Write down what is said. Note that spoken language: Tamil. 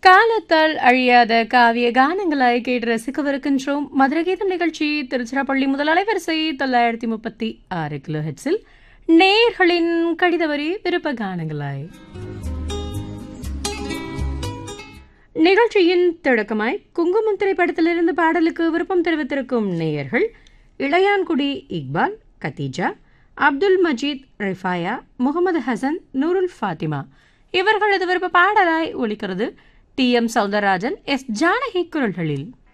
காலத்தால் அழியாத காவிய கானங்களாய் கேட்டு ரசிக்கவிருக்கின்றோம் மதுரை கீதம் நிகழ்ச்சி திருச்சிராப்பள்ளி முதல் அலைவரிசை தொள்ளாயிரத்தி முப்பத்தி ஆறு கிலோ ஹெட்ஸில் நேர்களின் கடித வரி விருப்ப கானங்களாய் நிகழ்ச்சியின் தொடக்கமாய் குங்குமம் திரைப்படத்திலிருந்து பாடலுக்கு விருப்பம் தெரிவித்திருக்கும் நேயர்கள் இளையான்குடி இக்பால் கத்தீஜா அப்துல் மஜீத் ரிஃபாயா முகமது ஹசன் நூருல் ஃபாத்திமா இவர்களது விருப்ப பாடலாய் ஒலிக்கிறது T M Soundararajan S Janaki குரல்களில்